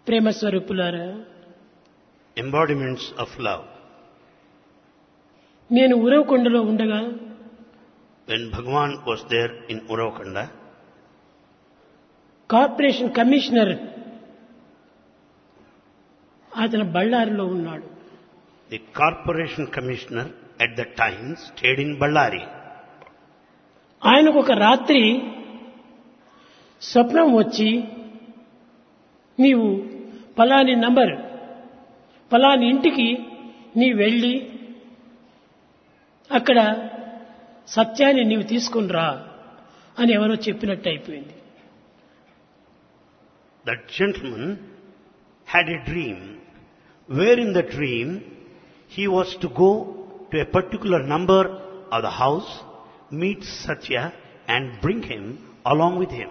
ప్రేమ స్వరూపులారా embodiments of love. నేను ఉరవకొండలో ఉండగా When Bhagavan was there in Uravakanda, corporation commissioner అతను బళ్ళారిలో ఉన్నాడు the corporation commissioner at that time stayed in Ballari. ఆయనకు ఒక రాత్రి స్వప్నం వచ్చి నీవు పలాని నంబర్ పలాని ఇంటికి నీ వెళ్ళి అక్కడ సత్యాన్ని నీవు తీసుకుని రా అని ఎవరో చెప్పినట్టు అయిపోయింది That gentleman had a dream, where in the dream he was to go to a particular number of the house, meet Satya and bring him along with him.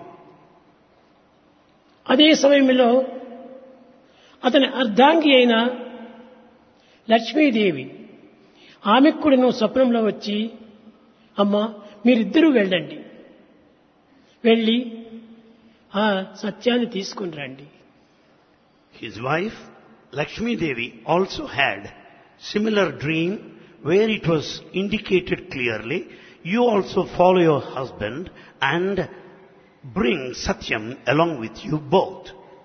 అదే సమయంలో అతని అర్ధాంగి అయిన లక్ష్మీదేవి ఆమెకు కూడా నువ్వు స్వప్నంలో వచ్చి అమ్మా మీరిద్దరూ వెళ్ళండి వెళ్ళి ఆ సత్యాన్ని తీసుకుని రండి His wife, Lakshmi Devi, also had similar dream where it was indicated clearly, you also follow your husband and bring Satyam along with you both.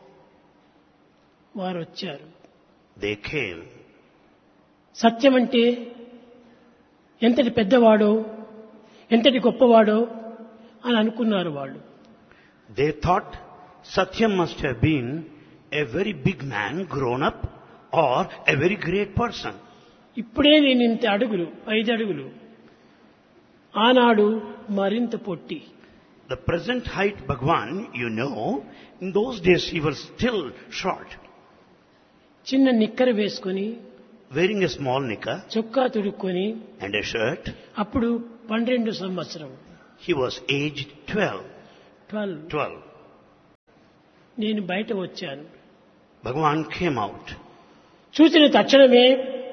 వారు వచ్చారు They came. సత్యం అంటే ఎంతటి పెద్దవాడో ఎంతటి గొప్పవాడో అని అనుకున్నారు వాళ్ళు They thought Satyam must have been a very big man grown up or a very great person. ఇప్పుడే నేను ఇంత అడుగులు ఐదు అడుగులు ఆనాడు మరింత పొట్టి The present height Bhagwan, you know, in those days he was still short, చిన్న నిక్కర వేసుకొని wearing a small knicker చొక్కా తుడుక్కొని and a shirt. అప్పుడు పన్నెండు సంవత్సరం He was aged 12. ట్వెల్వ్ 12. నేను బయట వచ్చాను Bhagwan came out. చూసిన తక్షణమే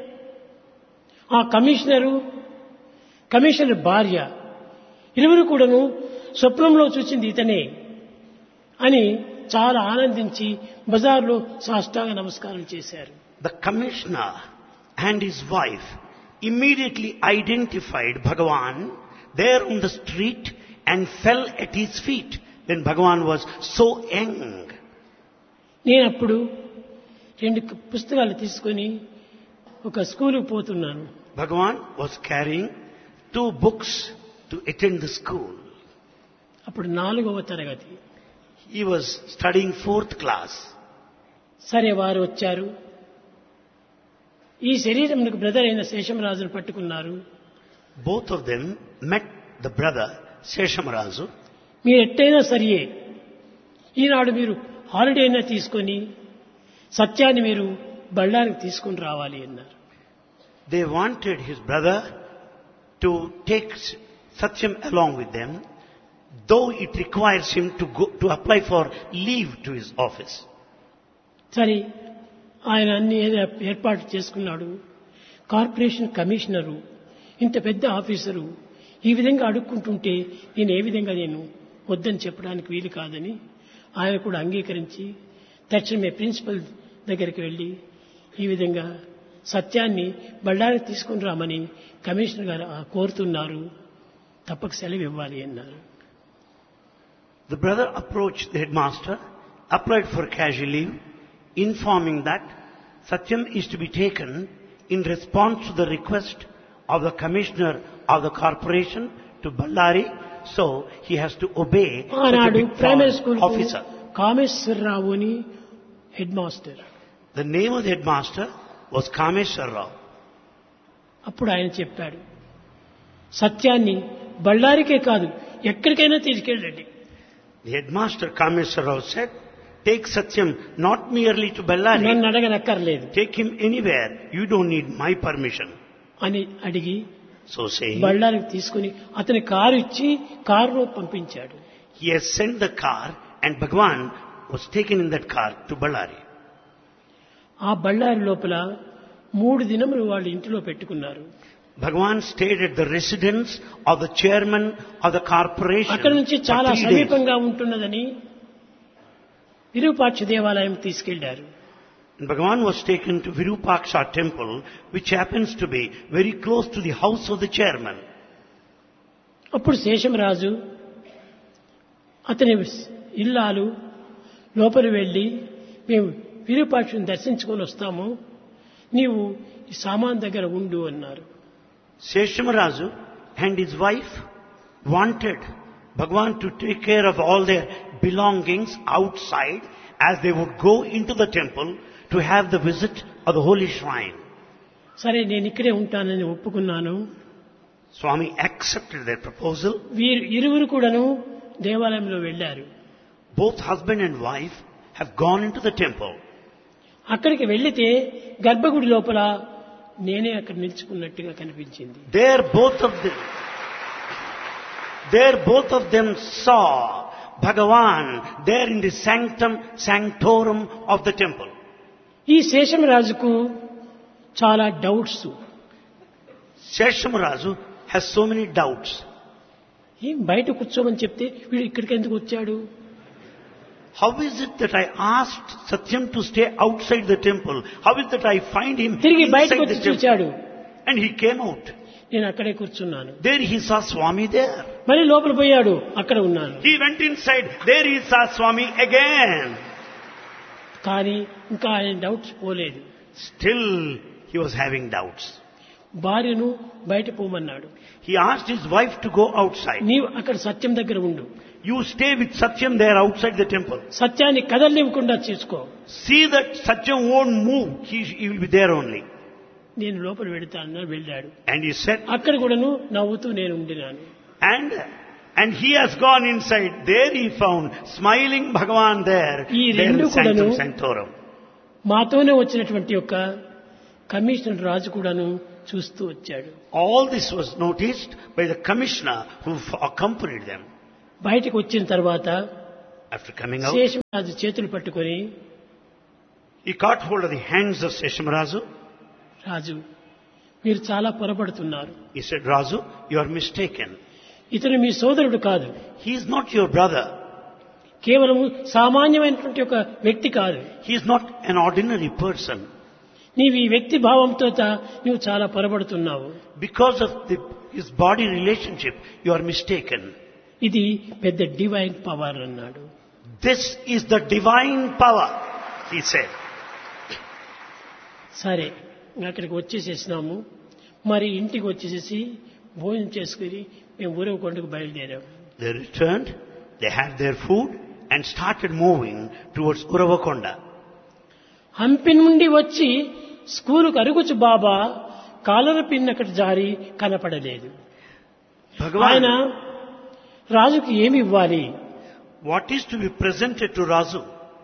ఆ కమిషనరు కమిషనర్ భార్య ఇరువురు కూడాను స్వప్నంలో చూసింది ఇతనే అని చాలా ఆనందించి బజార్లో సాష్టాంగ నమస్కారం చేశారు The commissioner and his wife immediately identified Bhagavan there on the street and fell at his feet when Bhagavan was so young. నేను అప్పుడు రెండు పుస్తకాలు తీసుకొని ఒక స్కూలుకు పోతున్నాను Bhagavan was carrying two books to attend the school. అప్పుడు నాలుగవ తరగతి He was studying fourth class. సరే వారు వచ్చారు ఈ శరీరంకు బ్రదర్ అయిన శేషమరాజును పట్టుకున్నారు Both of them met the brother Seshamarazu. మీరు ఎట్టయినా సరియే ఈనాడు మీరు హాలిడే అయినా తీసుకొని సత్యాన్ని మీరు బళ్ళానికి తీసుకొని రావాలి అన్నారు They wanted his brother to take Satyam along with them, though it requires him to go, to apply for leave to his office. సరే ఆయన అన్ని ఏదో ఏర్పాటు చేసుకున్నాడు కార్పొరేషన్ కమిషనరు ఇంత పెద్ద ఆఫీసరు ఈ విధంగా అడుక్కుంటుంటే నేను ఏ విధంగా నేను వద్దని చెప్పడానికి వీలు కాదని ఆయన కూడా అంగీకరించి తక్షణమే ప్రిన్సిపల్ దగ్గరికి వెళ్ళి ఈ విధంగా సత్యాన్ని బళ్ళారికి తీసుకుని రామని కమిషనర్ గారు ఆ కోరుతున్నారు తప్పక సెలవు ఇవ్వాలి అన్నారు The brother approached the headmaster, applied for casual leave, informing that Satyam is to be taken in response to the request of the commissioner of the corporation to Ballari, so he has to obey such a ఆనాడు big primary foreign school officer. Kameswara Rao అని headmaster The name of the headmaster was Kameshwar Rao. అప్పుడు ఆయన చెప్పాడు సత్యాన్ని బళ్ళారికే కాదు ఎక్కడికైనా తీసుకెళ్ళండి The headmaster Kameshwar Rao said, take Satyam not merely to Ballari, నన్ను అడగనక్కర్లేదు take him anywhere. You don't need my permission. అని అడిగి So saying, బళ్ళారికి తీసుకుని అతని కారు ఇచ్చి కారులో పంపించాడు he has sent the car and Bhagwan was taken in that car to Ballari. ఆ బళ్ళారి లోపల మూడు దినములు వాళ్ళు ఇంటిలో పెట్టుకున్నారు Bhagwan stayed at the residence of the chairman of the corporation అక్కడి నుంచి for చాలా three days. సమీపంగా ఉంటున్నదని విరూపాక్ష దేవాలయం తీసుకెళ్లారు And Bhagavan was taken to Virupaksha temple, which happens to be very close to the house of the chairman. అప్పుడు శేషమరాజు అతని ఇల్లాలు లోపల వెళ్ళి మేము విరూపాక్షుని దర్శించుకొని వస్తాము నీవు ఈ సామాన్ దగ్గర ఉండు అన్నారు Seshamarazu and his wife wanted Bhagavan to take care of all their belongings outside as they would go into the temple to have the visit of the holy shrine. సరే నేను ఇక్కడే ఉంటానని ఒప్పుకున్నాను Swami accepted their proposal. వీరు ఇరువురు కూడాను దేవాలయంలో వెళ్ళారు Both husband and wife have gone into the temple. అక్కడికి వెళ్లితే గర్భగుడి లోపల నేనే అక్కడ నిలుచుకున్నట్టుగా కనిపించింది There both of them, there both of them saw Bhagavan there in the sanctum sanctorum of the temple. ఈ శేషమరాజుకు చాలా doubts Seshamarazu has so many doubts. ఏం బయట కూర్చోమని చెప్తే వీడు ఇక్కడికి ఎందుకు వచ్చాడు How is it that I asked Satyam to stay outside the temple? How is it that I find him తిరిగి బయటకు inside వచ్చి the temple? చూచాడు And he came out. నేను అక్కడే కూర్చున్నాను There he saw Swami there. మళ్ళీ లోపల పోయాడు అక్కడ ఉన్నాను He went inside. There he saw Swami again. కానీ ఇంకా ఆయన డౌట్స్ పోలేదు Still he was having doubts. భార్యను బయట పోమన్నాడు He asked his wife to go outside. నీవు అక్కడ సత్యం దగ్గర ఉండు You stay with Satyam there outside the temple. సత్యాన్ని కదలనివ్వకుండా చేసుకో See that Satyam won't move. He, he will be there only. నేను లోపల వెళతానని వెళ్ళాడు And he said, అక్కడ కూడాను నవ్వుతూ నేను ఉండినాను and and he has gone inside. There he found smiling Bhagavan there. ఈ There in రెండు Sanctum కూడాను Sanctorum. మాతోనే వచ్చినటువంటి యొక్క కమిషనర్ రాజు కూడాను చూస్తూ వచ్చాడు All this was noticed by the commissioner who f- accompanied them. బయటకు వచ్చిన తర్వాత After coming out, శేషరాజు చేతులు పట్టుకొని he caught hold of the hands of Seshamarazu. రాజు మీరు చాలా పొరపడుతున్నారు He said, Razu, you are mistaken. ఇతను మీ సోదరుడు కాదు He is not your brother. కేవలం సామాన్యమైనటువంటి ఒక వ్యక్తి కాదు He is not an ordinary person. నీవు ఈ వ్యక్తి భావంతో తా- నువ్వు చాలా పొరపడుతున్నావు Because of the, his body relationship, you are mistaken. ఇది పెద్ద డివైన్ పవర్ అన్నాడు This is the divine power, he said. సరే ఇంకా అక్కడికి వచ్చేసేసినాము మరి ఇంటికి వచ్చేసేసి భోజనం చేసుకుని మేము ఊరవకొండకు బయలుదేరాము They returned, they had their food and started moving towards Uravakonda. Hampi నుండి వచ్చి స్కూలుకు అరుగుచు బాబా కాలర పిన్ అక్కడ జారి కనపడలేదు ఆయన Bhagavan, రాజుకి ఏమి ఇవ్వాలి what is to be presented to Razu?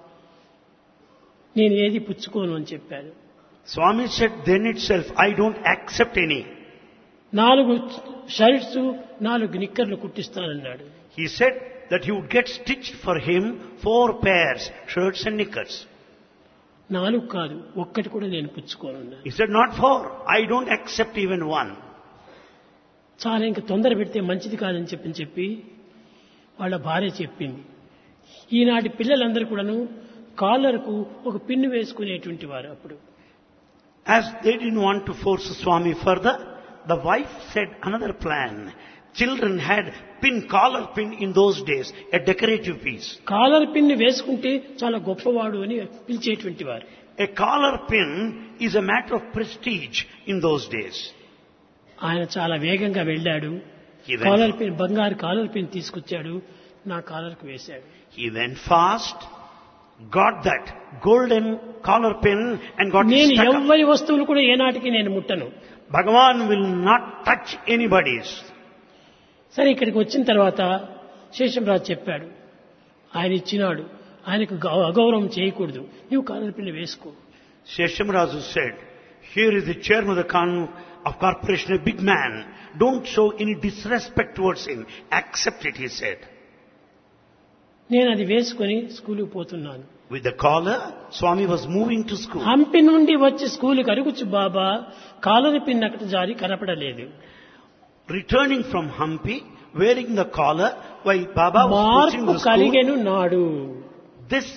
నేను ఏది పుచ్చుకోను అని చెప్పాను Swami said then itself, I don't accept any. నాలుగు షర్ట్స్ నాలుగు నిక్కర్లు కుట్టిస్తానన్నాడు He said that he would get stitched for him four pairs, shirts and knickers. నాలుగు కాదు ఒక్కటి కూడా నేను పుచ్చుకోనున్నాను He said, not four. I don't accept even one. చాలా ఇంకా తొందర పెడితే మంచిది కాదని చెప్పని చెప్పి వాళ్ళ భార్య చెప్పింది ఈనాటి పిల్లలందరూ కూడాను కాలర్కు ఒక పిన్ను వేసుకునేటువంటి వారు అప్పుడు As they didn't want to force Swami further, the wife said another plan. Children had pin, collar pin in those days, a decorative piece. Collar pin వేసుకుంటే చాలా గొప్పవాడు అని పిలిచేటువంటి వారు A collar pin is a matter of prestige in those days. ఆయన చాలా వేగంగా వెళ్ళాడు He collar went, pin బంగారు కాలర్ పిన్ తీసుకొచ్చాడు నా కాలర్కు వేశాడు he went fast, got that golden collar pin and got it నేను stuck up. ఎవ్వరి వస్తువులు కూడా ఏనాటికి నేను ముట్టను Bhagavan will not touch anybody's. సరే ఇక్కడికి వచ్చిన తర్వాత శేషంరాజు చెప్పాడు ఆయన ఇచ్చినాడు ఆయనకు గౌ- అగౌరవం చేయకూడదు నువ్వు కాలర్ పిల్ల వేసుకో Sheshamrazu said, here is the chairman of the con- of corporation, a big man. Don't show any disrespect towards him. Accept it, he said. నేను అది వేసుకొని స్కూలుకు పోతున్నాను With the collar, Swami was moving to school. Hampi నుండి వచ్చి స్కూలుకి అరుగుచ్చు బాబా caller pin అక్కడ జారి కనపడలేదు Returning from Hampi, wearing the collar, while Baba was pushing మార్పు the school, కలిగెను నాడు this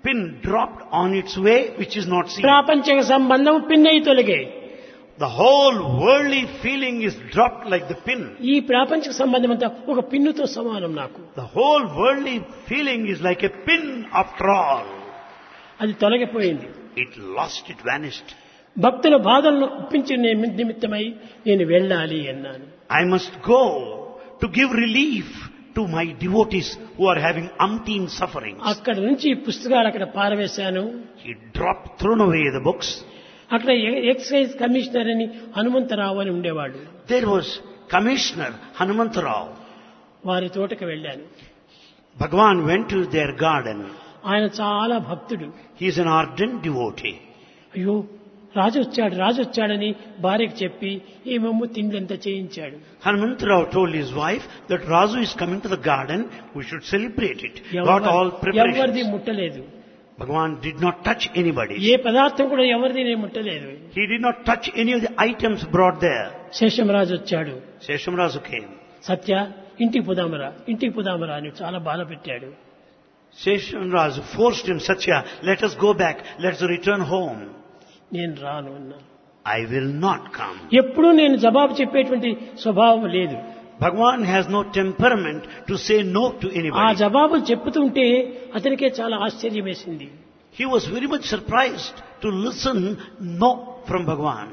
pin dropped on its way which is not seen. ప్రాపంచిక సంబంధం పిన్నయి తొలగే The whole worldly feeling is dropped like the pin. ఈ ప్రాపంచిక సంబంధం అంతా ఒక పిన్నుతో సమానం నాకు The whole worldly feeling is like a pin after all. అది తొలగిపోయింది It lost, it vanished. భక్తుల బాధలను ఒప్పించే ని- నిమిత్తమై నేను వెళ్ళాలి అన్నాను I must go to give relief to my devotees who are having umpteen sufferings. అక్కడ నుంచి ఈ పుస్తకాలు అక్కడ పారవేశాను He dropped, thrown away the books. అక్కడ ఎ- ఎక్సైజ్ కమిషనర్ అని హనుమంతరావు అని ఉండేవాడు There was Commissioner Hanumantarao. వారి తోటకు వెళ్ళాను Bhagavan went to their garden. ఆయన చాలా భక్తుడు He is an ardent devotee. అయ్యో రాజు వచ్చాడు రాజు వచ్చాడని భార్యకు చెప్పి ఏమేమో తిండంతా చేయించాడు Hanumantarao told his wife that Razu is coming to the garden, we should celebrate it. Got all ఎవరి- ఎవరిది preparations. ముట్టలేదు Bhagavan did not touch anybody. ఏ పదార్థం కూడా ఎవరిది నేను ముట్టలేదు He did not touch any of the items brought there. Seshamaraju వచ్చాడు Seshamrazu came. సత్య ఇంటికి పోదామరా ఇంటికి పోదామరా అని చాలా బాధ పెట్టాడు Seshamrazu forced him, Satya, let us go back, let us return home. నేను రాను అన్నా I will not come. ఎప్పుడూ నేను జవాబు చెప్పేటువంటి స్వభావం లేదు Bhagavan has no temperament to say no to ఆ anybody. జవాబులు చెప్పుతుంటే అతనికే చాలా ఆశ్చర్యం వేసింది He was very much surprised to listen no from Bhagavan.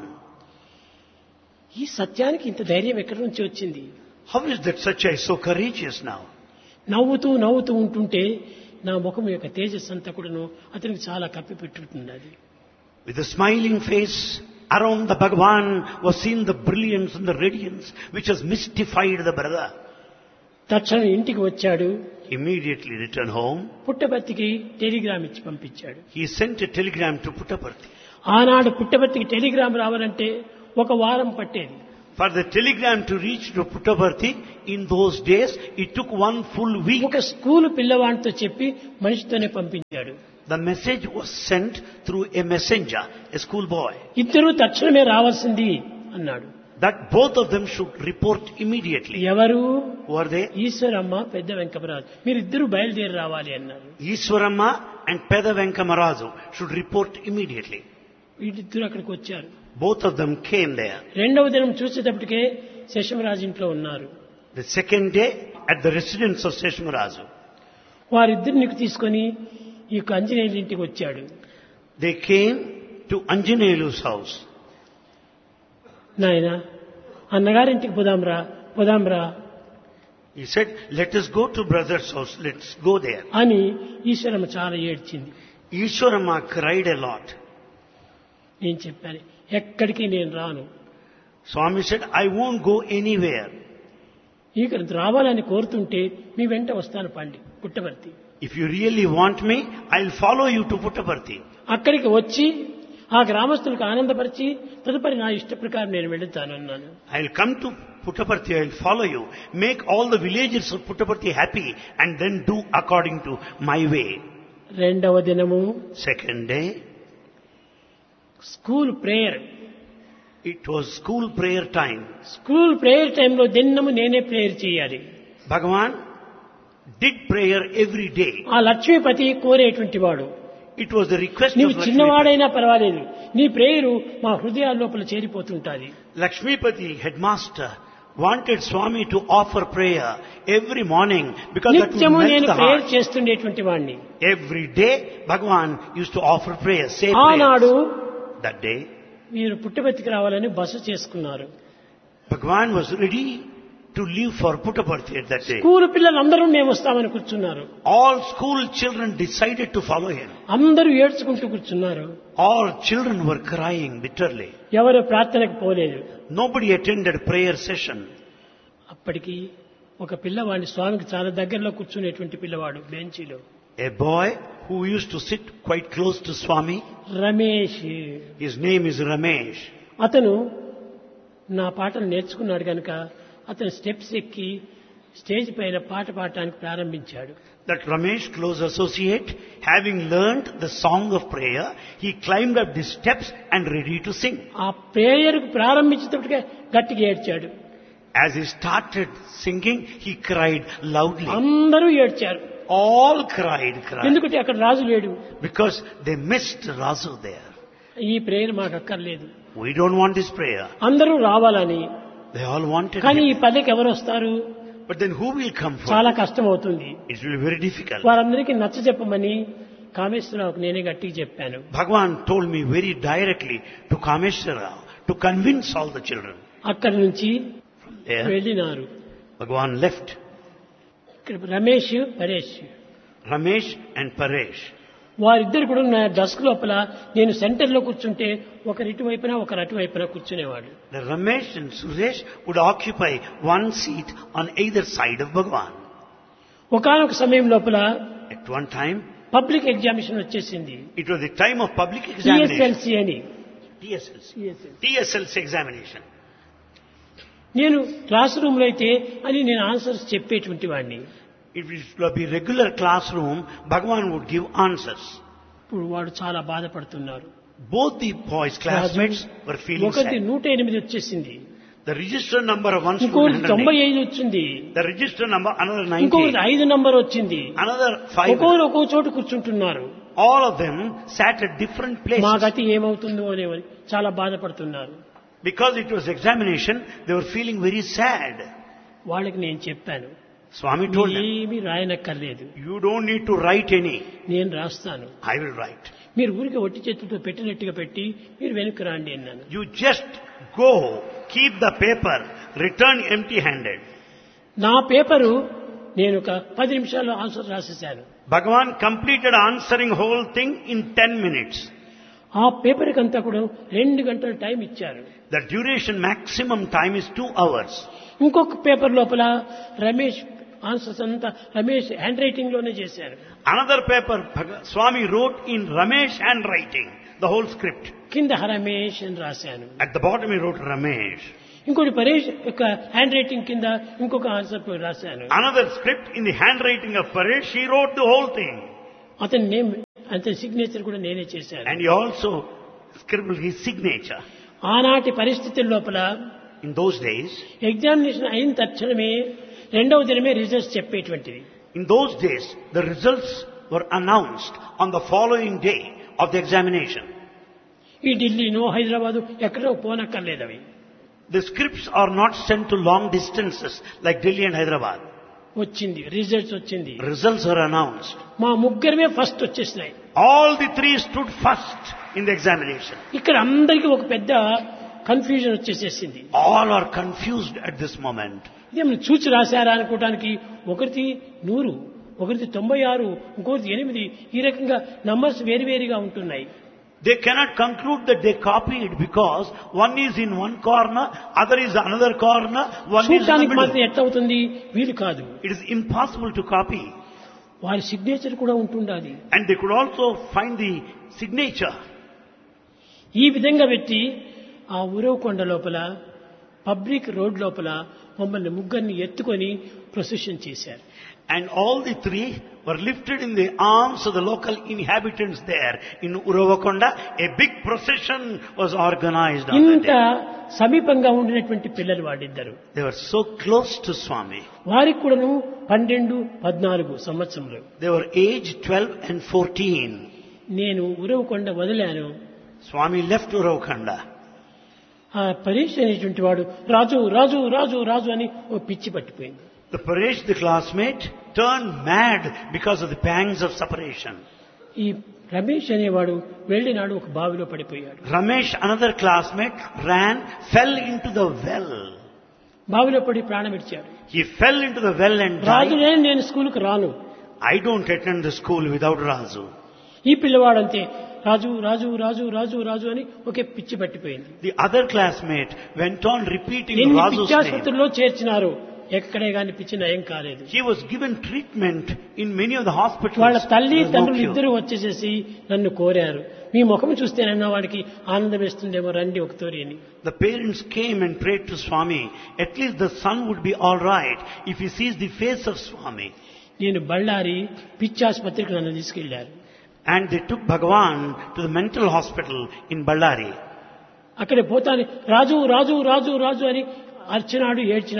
ఈ సత్యానికి ఇంత ధైర్యం ఎక్కడి నుంచి వచ్చింది How is that Satya is so courageous now? నవ్వుతూ నవ్వుతూ ఉంటుంటే నా ముఖం యొక్క తేజస్సు అంతా కూడాను అతనికి చాలా కప్పి పెట్టుతున్నది With a smiling face, around the Bhagavan was seen the brilliance and the radiance which has mystified the brother. తక్షణం ఇంటికి వచ్చాడు Immediately returned home. పుట్టపర్తికి టెలిగ్రామ్ ఇచ్చి పంపించాడు He sent a telegram to Puttaparthi. ఆనాడు పుట్టపర్తికి టెలిగ్రామ్ రావాలంటే ఒక వారం పట్టేది For the telegram to reach to Puttaparthi, in those days, it took one full week. ఒక స్కూల్ పిల్లవాడితో చెప్పి మనిషితోనే పంపించాడు The message was sent through a messenger, a schoolboy, ఇద్దరూ తక్షణమే రావాల్సింది అన్నాడు that both of them should report immediately. ఎవరు Who are they? ఈశ్వరమ్మ పెద్ద వెంకమరాజు మీరిద్దరూ బయలుదేరి రావాలి అన్నారు Iswaramma and Peda Venkamarazu should report immediately. వీళ్ళిద్దరూ అక్కడికి వచ్చారు Both of them came there. రెండవ దినం చూసేటప్పటికే శశమరాజు ఇంట్లో ఉన్నారు The second day, at the residence of Seshamarazu, వారిద్దరిని తీసుకొని ఈ యొక్క ఆంజనేయుల ఇంటికి వచ్చాడు they came to Anjaneyalu's house. నాయన అన్నగారింటికి పోదాంరా పోదాంరా He said, let us go to brother's house, let's go there. అని ఈశ్వరమ్మ చాలా ఏడ్చింది Ishwarama cried a lot. నేను చెప్పాను ఎక్కడికి నేను రాను Swami said, I won't go anywhere. ఇక రావాలని కోరుతుంటే మీ వెంట వస్తాను పండి పుట్టవర్తి If you really want me, I'll follow you to Puttaparthi. అక్కడికి వచ్చి ఆ గ్రామస్తులకు ఆనందపరిచి తదుపరి నా ఇష్ట ప్రకారం నేను వెళుతాను అన్నాను I'll come to Puttaparthi, I'll follow you. Make all the villagers of Puttaparthi happy and then do according to my way. రెండవ దినము Second day, school prayer it was school prayer time. School prayer టైంలో దినము నేనే prayer చేయాలి Bhagavan did prayer every day. ఆ లక్ష్మీపతి కోరేటువంటి వాడు It was the request నీవు of Lakshmipati. చిన్నవాడైనా పర్వాలేదు నీ ప్రేయరు మా హృదయాల లోపల చేరిపోతుంటాది Lakshmipati, headmaster, wanted Swami to offer prayer every morning because that would నిత్యము melt నేను the ప్రేయర్ heart. చేస్తుండేటువంటి వాడిని Every day, Bhagavan used to offer prayer, say ఆనాడు prayers. That day, మీరు పుట్టబెత్తికి రావాలని బస చేసుకున్నారు Bhagavan was ready to leave for Puttaparthi at that day. School పిల్లలందరూ మేము వస్తామని కూర్చున్నారు All school children decided to follow him. అందరూ ఏడ్చుకుంటూ కూర్చున్నారు All children were crying bitterly. ఎవరు ప్రార్థనకు పోలేదు Nobody attended prayer session. అప్పటికి ఒక పిల్లవాడిని స్వామికి చాలా దగ్గరలో కూర్చునేటువంటి పిల్లవాడు బెంచీలో A boy who used to sit quite close to Swami, Ramesh his name is Ramesh. అతను నా పాటలు నేర్చుకున్నాడు కనుక అతను స్టెప్స్ ఎక్కి స్టేజ్ పైన పాట పాడటానికి ప్రారంభించాడు That Ramesh, close associate, having learnt the song of prayer, he climbed up the steps and ready to sing. ఆ ప్రేయర్కు ప్రారంభించేటప్పటికే గట్టిగా ఏడ్చాడు As he started singing, he cried loudly. అందరూ ఏడ్చారు all cried, cried. ఎందుకంటే అక్కడ రాజు లేడు Because they missed Rasu there. ఈ prayer మాకు అక్కర్లేదు We don't want this prayer. అందరూ రావాలని They all wanted కానీ him. ఈ పల్లెకి ఎవరు వస్తారు But then who will come for? చాలా కష్టం అవుతుంది It will be very difficult. వారందరికీ నచ్చ చెప్పమని కామేశ్వరరావుకు నేనే గట్టిగా చెప్పాను Bhagavan told me very directly to Kameshwara to convince all the children. అక్కడి నుంచి There, వెళ్ళినారు Bhagavan left ఇక్కడ Ramesh Paresh Ramesh and Paresh. వారిద్దరు కూడా నా డస్క్ లోపల నేను సెంటర్ లో కూర్చుంటే ఒకరి ఇటువైపున ఒకరు అటువైపున కూర్చునేవాడు The Ramesh and Suresh would occupy one seat on either side of Bhagavan. ఒకనొక సమయం లోపల At one time, public examination వచ్చేసింది it was the time of public examination. TSLC అని TSLC. TSLC examination. నేను క్లాస్ రూమ్ లో అయితే అని నేను ఆన్సర్స్ చెప్పేటువంటి వాడిని If it would be regular classroom, Bhagavan would give answers. ఇప్పుడు వాడు చాలా బాధపడుతున్నారు Both the boys' classmates were feeling ఒకటి sad. నూట ఎనిమిది వచ్చేసింది The register number of one ఇంకొకటి student, తొంభై 108. ఐదు వచ్చింది the register number another ఇంకొకటి 90, ఐదు నంబర్ వచ్చింది another five. ఒక్కొక్కరు ఒక్కో చోటు కూర్చుంటున్నారు All of them sat at different మా places. గతి ఏమవుతుందో అనేవని చాలా బాధపడుతున్నారు Because it was examination, they were feeling very sad. వాళ్ళకి నేను చెప్పాను Swami told them, ఏమీ రాయనక్కర్లేదు you don't need to write any. నేను రాస్తాను I will write. మీరు ఊరికి ఒట్టి చేతులతో పెట్టినట్టుగా పెట్టి మీరు వెనక్కి రాండి అన్నాను You just go, keep the paper, return empty handed. నా పేపరు నేను ఒక పది నిమిషాల్లో ఆన్సర్ రాసేశాను Bhagavan completed answering whole thing in 10 minutes. ఆ పేపర్కి అంతా కూడా రెండు గంటల టైం ఇచ్చారు The duration maximum time is 2 hours. ఇంకొక పేపర్ లోపల రమేష్ ఆన్సర్స్ అంతా రమేష్ హ్యాండ్ రైటింగ్ లోనే చేశారు Another paper, Bhag- Swami wrote in Ramesh handwriting, the whole script. కింద రమేష్ అని రాశాను At the bottom he wrote Ramesh. ఇంకోటి పరేష్ యొక్క హ్యాండ్ రైటింగ్ కింద ఇంకొక ఆన్సర్ రాశాను Another script in the handwriting of Paresh, he wrote the whole thing. అతని name అతని సిగ్నేచర్ కూడా నేనే చేశాను And he also scribbled his signature. ఆనాటి పరిస్థితుల లోపల In those days, ఎగ్జామినేషన్ అయిన తక్షణమే రెండవ దినమే రిజల్ట్స్ చెప్పేటువంటిది in those days, the results were announced on the following day of the examination. ఈ ఢిల్లీనో హైదరాబాదు ఎక్కడో పోనక్కర్లేదు అవి The scripts are not sent to long distances like Delhi and Hyderabad. వచ్చింది results వచ్చింది Results are announced. మా ముగ్గురమే first వచ్చేసినాయి All the three stood first in the examination. ఇక్కడ అందరికీ ఒక పెద్ద కన్ఫ్యూజన్ వచ్చేసేసింది All are confused at this moment. ఇదేమన్నా చూచి రాశారా అనుకోవడానికి ఒకరిది నూరు ఒకరిది తొంభై ఆరు ఇంకొకరిది ఎనిమిది ఈ రకంగా నంబర్స్ వేరువేరుగా ఉంటున్నాయి They cannot conclude that they copied because one is in one corner, other is another corner, one is in the చూడటానికి మాత్రం middle. ఎట్లా అవుతుంది వీలు కాదు It is impossible to copy. వారి సిగ్నేచర్ కూడా ఉంటుండాలి And they could also find the signature. ఈ విధంగా పెట్టి ఆ ఉరవకొండ లోపల పబ్లిక్ రోడ్ లోపల మమ్మల్ని ముగ్గురిని ఎత్తుకొని ప్రొసెషన్ చేశారు And all the three were lifted in the arms of the local inhabitants there in Uravakonda. A big procession was organized on that ఇంత day. సమీపంగా ఉండినటువంటి పిల్లలు వాడిద్దరు They were so close to Swami. వారికి కూడాను పన్నెండు పద్నాలుగు సంవత్సరములు They were aged 12 and 14. నేను ఉరవకొండ వదిలాను Swami left Uravakanda. ఆ పరీక్ష అనేటువంటి వాడు రాజు రాజు రాజు రాజు అని ఓ పిచ్చి పట్టిపోయింది The Paresh, the classmate, turned mad because of the pangs of separation. ఈ రమేష్ అనేవాడు వెళ్ళినాడు ఒక బావిలో పడిపోయాడు Ramesh, another classmate, ran, fell into the well. బావిలో పడి ప్రాణం ఇచ్చాడు He fell into the well and died. రాజునే నేను స్కూల్కి రాను I don't attend the school without Razu. ఈ పిల్లవాడంతే రాజు రాజు రాజు రాజు రాజు అని ఒకే పిచ్చి పట్టిపోయింది The other classmate went on repeating ఎన్ని Razu's name. పిచ్చాసుపత్రుల్లో చేర్చినారు ఎక్కడే గాని పిచ్చి నయం కాలేదు He was given treatment in many of the hospitals. వాళ్ళ తల్లి There was no తండ్రులు cure. ఇద్దరు వచ్చేసేసి నన్ను కోరారు మీ ముఖం చూస్తేనన్నా వాడికి ఆనందం వేస్తుండేమో రండి ఒక తోరి అని The parents came and prayed to Swami. At least the son would be all right if he sees the face of Swami. నేను బళ్ళారి పిచ్చి ఆసుపత్రికి నన్ను తీసుకెళ్లారు And they took Bhagavan to the mental hospital in Ballari. అక్కడ పోతాను రాజు రాజు రాజు రాజు అని అర్చినాడు ఏడ్చినాడు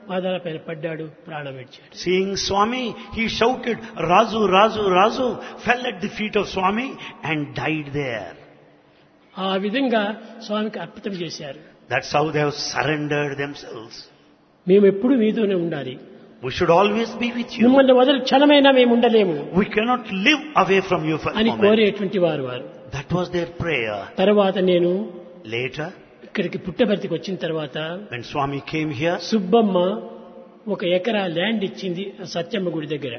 పాదాల పైన పడ్డాడు ప్రాణం విడిచాడు Seeing Swami, he shouted, Razu, Razu, Razu, fell at the feet of Swami and died there. ఆ విధంగా స్వామికి అర్పితం చేశారు That's how they have surrendered themselves. మేము ఎప్పుడు మీతోనే ఉండాలి We should always be with you. మిమ్మల్ని వదిలి క్షణమైనా మేము ఉండలేము We cannot live away from you for a అని moment. కోరేటువంటి వారు వారు That was their prayer. తర్వాత నేను Later, ఇక్కడికి పుట్టబర్తికి వచ్చిన తర్వాత when Swami came here, Subbamma ఒక ఎకరా ల్యాండ్ ఇచ్చింది ఆ సత్యమ్మ గుడి దగ్గర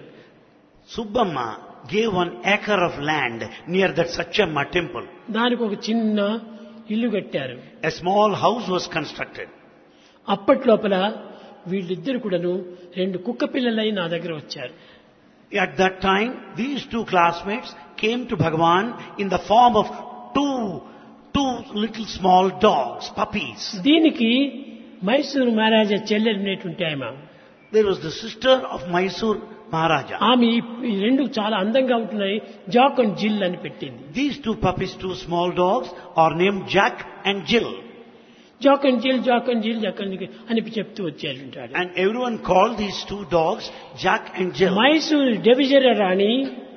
Subbamma gave one acre of land near that Satchamma temple. దానికి ఒక చిన్న ఇల్లు కట్టారు A small house was constructed. అప్పట్లోపల వీళ్ళిద్దరు కూడాను రెండు కుక్క పిల్లలై నా దగ్గర వచ్చారు At that time, these two classmates came to Bhagavan in the form of two, two little small dogs, puppies. దీనికి మైసూరు మహారాజా చెల్లెలినేటువంటి ఆమె There was the sister of Mysore Maharaja. ఆమె ఈ- ఈ రెండు చాలా అందంగా ఉంటున్నాయి జాక్ అండ్ జిల్ అని పెట్టింది These two puppies, two small dogs, are named Jack and Jill. Jack and Jill Jack and Jill Jack and Jill అని చెప్తూ వచ్చారు And everyone called these two dogs Jack and Jill. Mysuru division రాణి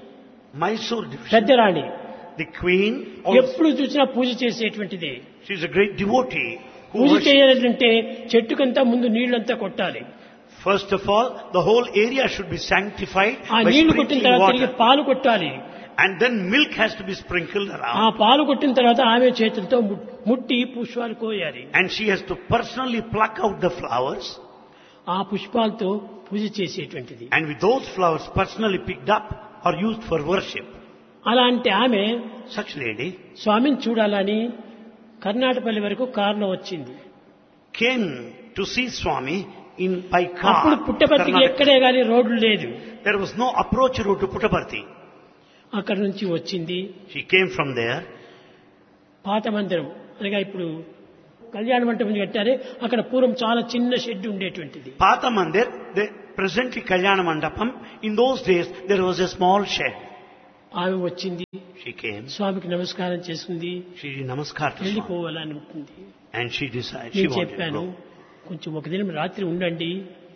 Mysore division. పెద్ద రాణి The queen, also, ఎప్పుడు చూసినా పూజ చేసేటువంటిది she's a great devotee. Who puja worships- చేయాలంటే చెట్టుకంతా ముందు నీళ్లంతా కొట్టాలి First of all, the whole area should be sanctified ఆ by నీళ్లు కొట్టిన sprinkling తర్వాత తిరిగి water. పాలు కొట్టాలి And then milk has to be sprinkled ఆ around. పాలు కొట్టిన తర్వాత ఆమె చేతులతో ము- ముట్టి పుష్పాలు కోయాలి And she has to personally pluck out the flowers. ఆ పుష్పాలతో పూజ చేసేటువంటిది And with those flowers personally picked up are used for worship. అలాంటి ఆమె Such lady స్వామిని చూడాలని కర్ణాటకపల్లి వరకు కారులో వచ్చింది came to see Swami in by అప్పుడు car. పుట్టపర్తికి Karnataka. ఎక్కడే గాని రోడ్లు లేదు There was no approach route to Puttaparthi. అక్కడి నుంచి వచ్చింది She came from there. పాత మందిరం అనగా ఇప్పుడు కళ్యాణ మంటపం కట్టారే అక్కడ పూర్వం చాలా చిన్న షెడ్ ఉండేటువంటిది Pata Mandir, the presently Kalyana Mandapam, in those days there was a small shed. ఆమె వచ్చింది She came, స్వామికి నమస్కారం చేసుకుంది she did namaskar to Swami. వెళ్ళిపోవాలని ఉంటుంది And she decided, she నేను wanted to చెప్పాను go. కొంచెం ఒక దినం రాత్రి ఉండండి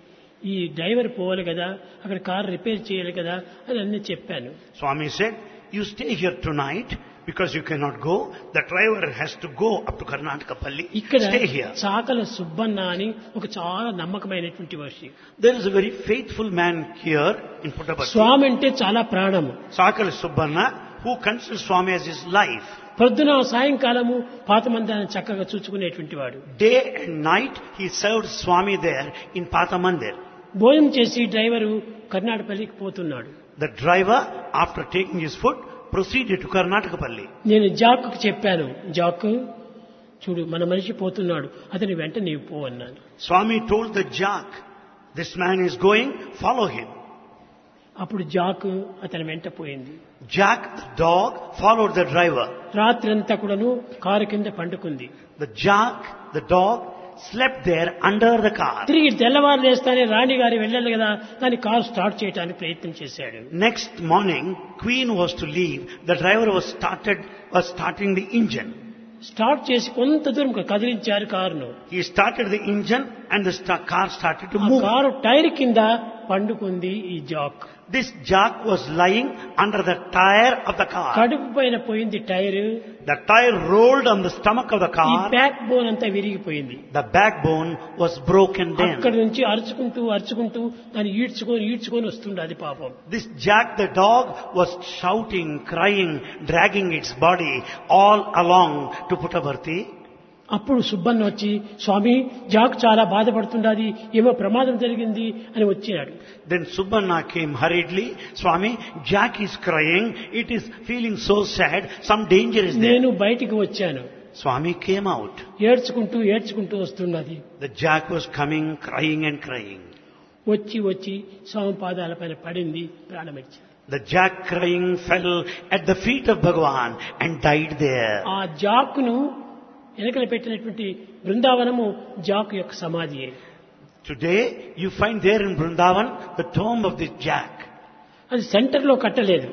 ఈ డ్రైవర్ పోవాలి కదా అక్కడ కార్ రిపేర్ చేయాలి కదా అని అన్నీ చెప్పాను Swami said, you stay here tonight because you cannot go. The driver has to go up to Karnataka Palli. ఇక్కడ Stay here. చాకల సుబ్బన్న అని ఒక చాలా నమ్మకమైనటువంటి Varshi There is a very faithful man here in Puttaparthi. స్వామి అంటే చాలా ప్రాణము Sakala Subbanna, who considers Swami as his life. పొద్దున సాయంకాలము పాత మందిరాన్ని చక్కగా చూచుకునేటువంటి వాడు Day and night he served Swami there in Pata Mandir. భోజనం చేసి డ్రైవరు కర్ణాటకపల్లికి పోతున్నాడు The driver, after taking his food, proceeded to Karnataka Palli. నేను జాక్కు చెప్పాను జాక్ చూడు మన మనిషి పోతున్నాడు అతని వెంట నీవు పో అన్నాను Swami told the jack, this man is going, follow him. అప్పుడు జాక్ అతని వెంట పోయింది Jack, the dog, followed the driver. రాత్రంతా కూడాను కారు కింద పండుకుంది The jack, the dog, slept there under the car. తిరిగి తెల్లవారు లేస్తానే రాణి గారి వెళ్ళాలి కదా దాని కారు స్టార్ట్ చేయడానికి ప్రయత్నం చేశాడు Next morning, Queen was to leave. The driver was started, was starting the engine. Start చేసి కొంత దూరం కదిలించారు కారును He started the engine and the sta- car started to ఆ move. కారు టైర్ కింద పండుకుంది ఈ Jack This jack was lying under the tire of the car. కడుపు పైన పోయింది tyre The tire rolled on the stomach of the ఈ car. Backbone అంతా విరిగిపోయింది The backbone was broken అక్కడి then. నుంచి అరుచుకుంటూ అరుచుకుంటూ దాన్ని ఈడ్చుకొని ఈడ్చుకొని వస్తుండే అది పాపం This Jack the dog was shouting, crying, dragging its body all along to Puttaparthi. అప్పుడు సుబ్బన్న వచ్చి స్వామి జాక్ చాలా బాధపడుతుండాది ఏమో ప్రమాదం జరిగింది అని వచ్చినాడు Then Subbanna came hurriedly. Swami, Jack is crying. It is feeling so sad. Some danger is there. నేను బయటికి వచ్చాను Swami came out. ఏడ్చుకుంటూ ఏడ్చుకుంటూ వస్తున్నది The Jack was coming, crying and crying. వచ్చి వచ్చి స్వామి పాదాలపైన పడింది ప్రాణమిచ్చాడు The Jack crying fell at the feet of Bhagavan and died there. ఆ జాక్ను వెనకలు పెట్టినటువంటి బృందావనము జాక్ యొక్క సమాధియే Today, you find there in Vrindavan the tomb of this Jack. అది సెంటర్లో కట్టలేదు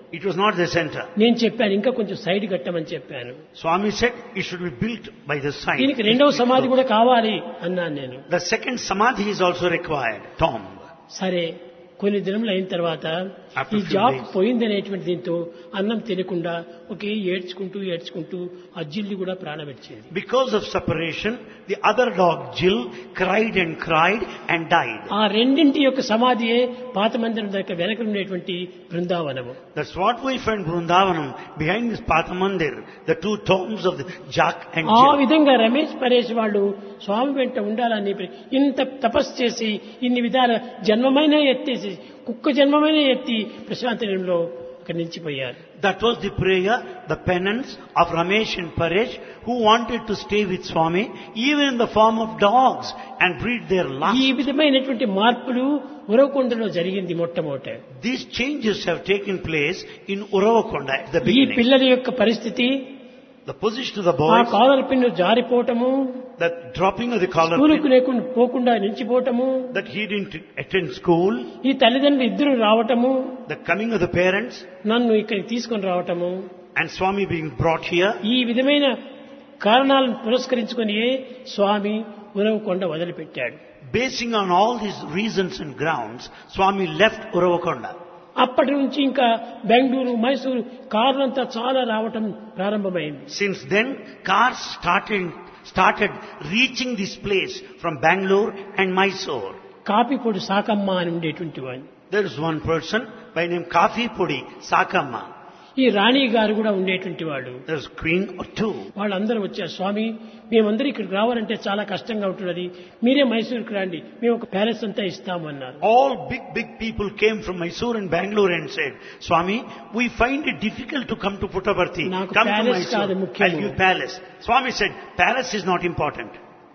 It was not the center. నేను చెప్పాను ఇంకా కొంచెం సైడ్ కట్టమని చెప్పాను Swami said it should be built by the side. దీనికి రెండవ సమాధి కూడా కావాలి అన్నాను నేను The second samadhi is also required, tomb. సరే కొన్ని దినములు అయిన తర్వాత After ఈ few జాబ్ days. పోయింది అనేటువంటి దీంతో అన్నం తినకుండా ఒకే ఏడ్చుకుంటూ ఏడ్చుకుంటూ ఆ జిల్లి కూడా ప్రాణపెట్టింది Because of separation, the other dog, Jill, cried and cried and died. ఆ రెండింటి యొక్క సమాధియే పాత మందిరం దగ్గర వెనక ఉండేటువంటి బృందావనము That's what we find Vrindavanam behind this Pathamandir, the two tombs of the Jack and ఆ Jill. విధంగా రమేష్ పరేష్ వాళ్ళు స్వామి వెంట ఉండాలని ప్ర- ఇంత తపస్సు చేసి ఇన్ని విధాల జన్మమైన ఎత్తేసి కుక్క జన్మమైన ఎత్తి ప్రశాంతనంలో అక్కడ నిలిచిపోయారు That was the prayer, the penance of Ramesh and Paresh who wanted to stay with Swami even in the form of dogs and breathe their ఈ last. విధమైనటువంటి మార్పులు ఉరవకొండలో జరిగింది మొట్టమొదట These changes have taken place in Uravakonda at the ఈ beginning. పిల్లల యొక్క పరిస్థితి The position of the ఆ boys, కాలర్ పిన్ను జారిపోవటము the dropping of the collar, స్కూలుకు pin, లేకుండా పోకుండా నిలిచిపోవటము that he didn't attend school, ఈ తల్లిదండ్రులు ఇద్దరు రావటము the coming of the parents, నన్ను ఇక్కడికి తీసుకొని రావటము and Swami being brought here. ఈ విధమైన కారణాలను పురస్కరించుకొని స్వామి ఉరవకొండ వదిలిపెట్టాడు Basing on all these reasons and grounds, Swami left Uravakonda. అప్పటి నుంచి ఇంకా బెంగళూరు మైసూరు కార్లంతా చాలా రావటం ప్రారంభమైంది Since then, cars started, started reaching this place from Bangalore and Mysore. కాపిపొడి Sakamma అని ఉండేటువంటి వాడిని There is one person by name Kafi Pudi, Sakamma. ఈ రాణి గారు కూడా ఉండేటువంటి వాడు There's queen or two. వాళ్ళందరూ వచ్చారు స్వామి మేమందరూ ఇక్కడికి రావాలంటే చాలా కష్టంగా ఉంటున్నది మీరే మైసూరుకి రండి మేము ఒక ప్యాలెస్ అంతా ఇస్తాము అన్నారు All big, big people came from Mysore and Bangalore and said, Swami, we find it difficult to come to Puttaparthi. నాకు Come to palace కాదు Mysore. ముఖ్యము. I'll give palace. Swami said, palace is not important.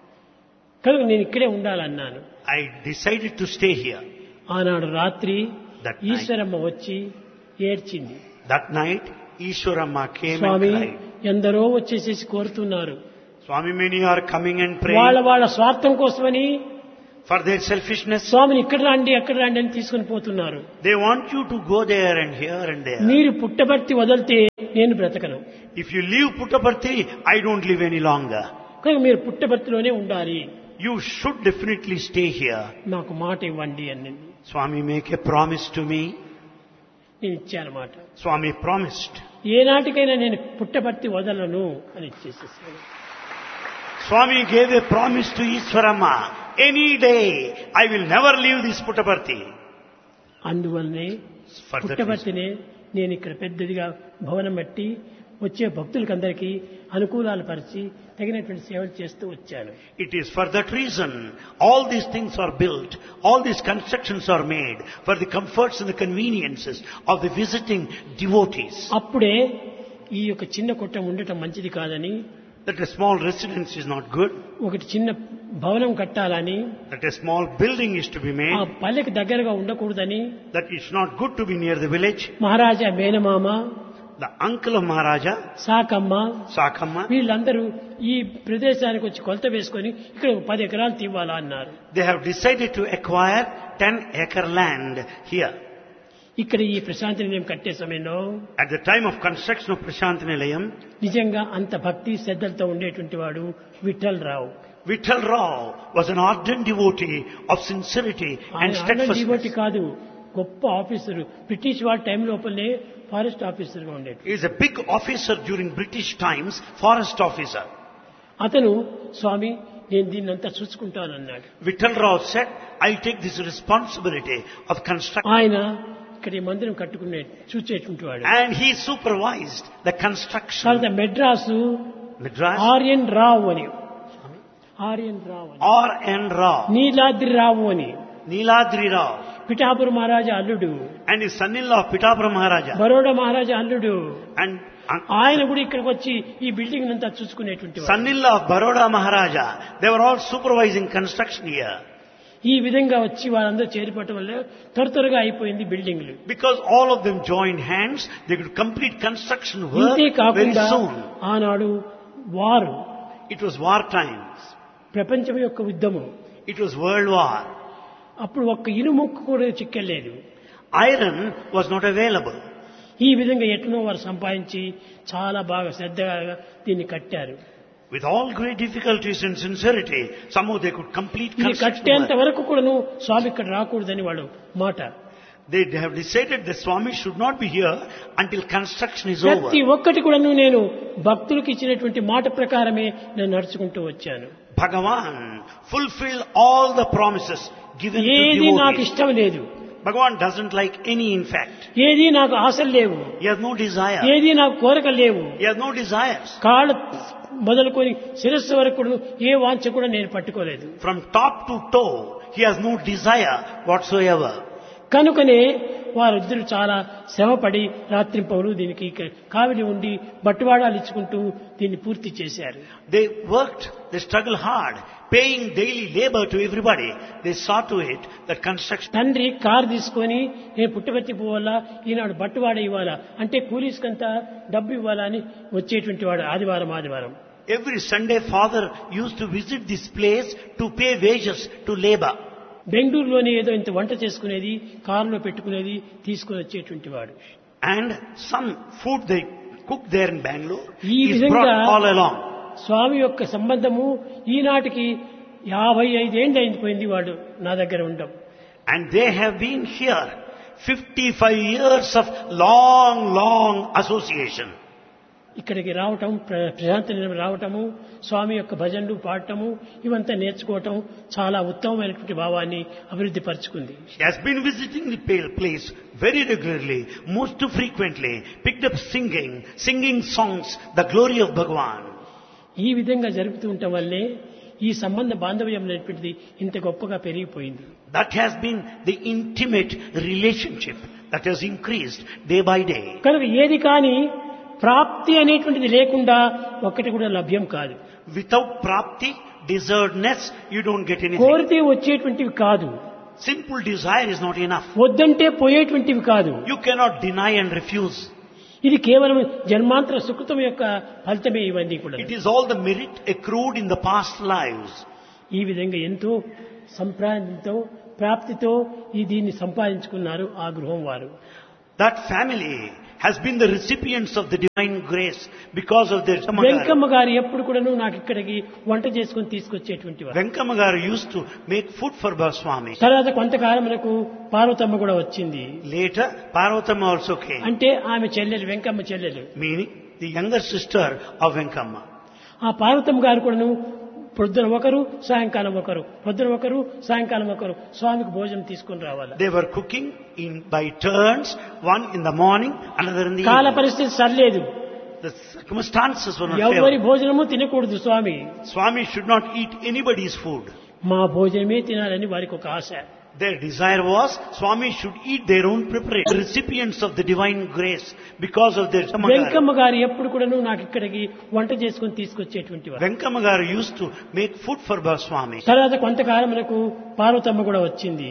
కనుక నేను ఇక్కడే ఉండాలన్నాను I decided to stay here. ఆనాడు రాత్రి That night. Eshwaramma వచ్చి ఏడ్చింది That night, Ishwaramma came Swamy and cried. ఎందరో వచ్చేసేసి కోరుతున్నారు Swami, many are coming and వాళ్ళ praying వాళ్ళ స్వార్థం కోసమని for their selfishness. స్వామిని ఇక్కడ రండి అక్కడ రండి అని తీసుకుని పోతున్నారు They want you to go there and here and there. మీరు పుట్టబర్తి వదిలితే నేను బ్రతకను If you leave Puttaparthi, I don't live any longer. కనుక మీరు పుట్టబర్తిలోనే ఉండాలి You should definitely stay here. నాకు మాట ఇవ్వండి అని Swami, make a promise to me. నేను ఇచ్చాను మాట Swami promised. ఏనాటికైనా నేను పుట్టబర్తి వదలను అని ఇచ్చేసేసాను Swami gave a promise to Ishwarama. Any day, I will never leave this Puttaparthi. అందువల్లనే For that reason. పుట్టబర్తినే నేను ఇక్కడ పెద్దదిగా భవనం బట్టి వచ్చే భక్తులకందరికీ అనుకూలాలు పరిచి తగినటువంటి సేవలు చేస్తూ వచ్చాను It is for that reason all these things are built, all these constructions are made for the comforts and the conveniences of the visiting devotees. అప్పుడే ఈ యొక్క చిన్న కొట్టం ఉండటం మంచిది కాదని That a small residence is not good, ఒకటి చిన్న భవనం కట్టాలని that a small building is to be ఆ made, పల్లెకి దగ్గరగా ఉండకూడదని that it's not good to be near the village. మహారాజా మేనమామ The uncle of Maharaja, Sakamma Sakamma, వీళ్ళందరూ ఈ ప్రదేశానికి వచ్చి కొలత వేసుకొని ఇక్కడ ఒక పది ఎకరాలు తీవాలా అన్నారు they have decided to acquire 10 acre land here. ఇక్కడ ఈ ప్రశాంతి నిలయం కట్టే సమయంలో At the time of construction of Prashant Nilayam, నిజంగా అంత భక్తి శ్రద్ధలతో ఉండేటువంటి వాడు Vittal Rao Vittal Rao was an ardent devotee of sincerity and ఆయన డివోటి steadfastness. కాదు గొప్ప ఆఫీసరు బ్రిటిష్ వాళ్ళ టైం లోపలనే ఫారెస్ట్ ఆఫీసర్గా ఉండేది He is a big officer during British times, forest officer. అతను స్వామి నేను దీన్నంతా చూసుకుంటానన్నాడు Vittal Rao said, I'll take this responsibility of construction. ఆయన ఇక్కడ ఈ మందిరం కట్టుకునే చూచేటువంటి వాడు And he supervised the construction. తర్వాత మెడ్రాసు Madras ఆర్యన్ రావు అని ఆర్యన్ రావు అని R. N. Rao, నీలాద్రి రావు అని Niladri Rao, పిఠాపుర మహారాజా అల్లుడు and his son-in-law Pitapura Maharaja. Baroda మహారాజా అల్లుడు And uh, ఆయన కూడా ఇక్కడికి వచ్చి ఈ బిల్డింగ్ అంతా చూసుకునేటువంటి వాడు. son-in-law of Baroda Maharaja. They were all supervising construction here. ఈ విధంగా వచ్చి వాళ్ళందరూ చేరిపోవటం వల్ల త్వర త్వరగా అయిపోయింది బిల్డింగ్లు Because all of them joined hands, they could complete construction work ఇంతే very కాకుండా soon. ఆనాడు వారు It was war times. ప్రపంచం యొక్క యుద్ధము It was world war. అప్పుడు ఒక్క ఇనుముక్కు కూడా చిక్కలేదు Iron was not available. ఈ విధంగా ఎట్లనో వారు సంపాదించి చాలా బాగా శ్రద్ధగా దీన్ని కట్టారు With all great difficulties and sincerity, somehow they could complete ఇది construction కట్టేంత work. వరకు కూడాను స్వామి ఇక్కడ రాకూడదని వాళ్ళు మాట They have decided the Swami should not be here until construction is over. ప్రతి ఒక్కటి కూడాను నేను భక్తులకు ఇచ్చినటువంటి మాట ప్రకారమే నేను నడుచుకుంటూ వచ్చాను Bhagavan fulfilled all the promises given ఏది to నాకు devotees. ఇష్టం లేదు Bhagavan doesn't like any in fact. ఏది నాకు ఆశలు లేవు He has no desire. ఏది నాకు కోరికలు లేవు He has no desires. కాళ్ళ మొదలుకొని శిరస్సు వరకు కూడా ఏ వాంఛ కూడా నేను పట్టుకోలేదు From top to toe, he has no desire whatsoever. కనుకనే వారిద్దరు చాలా శ్రమపడి రాత్రింపవలు దీనికి క- కావిడి ఉండి బట్టువాడాలు ఇచ్చుకుంటూ దీన్ని పూర్తి చేశారు They worked, they struggled hard, paying daily labor to everybody. They saw to it that construction. తండ్రి కారు తీసుకొని నేను పుట్టబెత్తి పోవాలా ఈనాడు బట్టువాడ ఇవ్వాలా అంటే కూలీస్కంతా డబ్బు ఇవ్వాలా అని వచ్చేటువంటి వాడు ఆదివారం ఆదివారం Every Sunday, father used to visit this place to pay wages to labor. బెంగళూరులోనే ఏదో ఇంత వంట చేసుకునేది కారులో పెట్టుకునేది తీసుకుని వచ్చేటువంటి వాడు And some food they cooked there in Bangalore ఈ is విధంగా brought all along. స్వామి యొక్క సంబంధము ఈనాటికి యాభై ఐదేళ్ళు అయిపోయింది వాడు నా దగ్గర ఉండడం And they have been here 55 years of long, long association. ఇక్కడికి రావటం ప్ర- ప్రశాంత నిలయం రావటము స్వామి యొక్క భజనలు పాడటము ఇవంతా నేర్చుకోవటం చాలా ఉత్తమమైనటువంటి భావాన్ని అభివృద్ధి పరుచుకుంది He has been visiting the pale place very regularly, most frequently, picked up singing, singing songs, the glory of Bhagavan. ఈ విధంగా జరుపుతూ ఉండటం వల్లే ఈ సంబంధ బాంధవ్యం అనేటువంటిది ఇంత గొప్పగా పెరిగిపోయింది That has been the intimate relationship that has increased day by day. కనుక ఏది కానీ ప్రాప్తి అనేటువంటిది లేకుండా ఒక్కటి కూడా లభ్యం కాదు Without prapti, deservedness, you don't get anything. కోరితే వచ్చేటువంటివి కాదు Simple desire is not enough. వద్దంటే పోయేటువంటివి కాదు You cannot deny and refuse. ఇది కేవలం జన్మాంతర సుకృతం యొక్క ఫలితమే ఇవన్నీ కూడా It is all the merit accrued in the past lives. ఈ విధంగా ఎంతో సంప్రాంతంతో ప్రాప్తితో ఈ దీన్ని సంపాదించుకున్నారు ఆ గృహం వారు That family has been the recipients of the divine grace because of their Venkam Venkamma గారు ఎప్పుడు కూడాను నాకు ఇక్కడికి వంట చేసుకుని తీసుకొచ్చేటువంటి వారు Venkamagar used to make food for Baswami. తర్వాత కొంతకాలమునకు పార్వతమ్మ కూడా వచ్చింది Later, Parvatama also came, అంటే ఆమె చెల్లెలు వెంకమ్మ చెల్లెలు meaning the younger sister of Venkama. ఆ పార్వతమ్మ గారు కూడాను పొద్దున ఒకరు సాయంకాలం ఒకరు పొద్దున ఒకరు సాయంకాలం ఒకరు స్వామికి భోజనం తీసుకొని రావాలి They were cooking in by turns, one in the morning, another in the కాల evening. పరిస్థితి సరిలేదు The circumstances were not ఎవరి favorable. భోజనము తినకూడదు స్వామి Swami should not eat anybody's food. మా భోజనమే తినాలని వారికి ఒక ఆశ Their desire was Swami should eat their own preparation. Recipients of the divine grace because of their Venkamagar. Venkamma గారు ఎప్పుడు కూడాను నాకు ఇక్కడికి వంట చేసుకుని తీసుకొచ్చేటువంటి వారు Venkamagar used to make food for Baswami. తర్వాత కొంతకాలమునకు పార్వతమ్మ కూడా వచ్చింది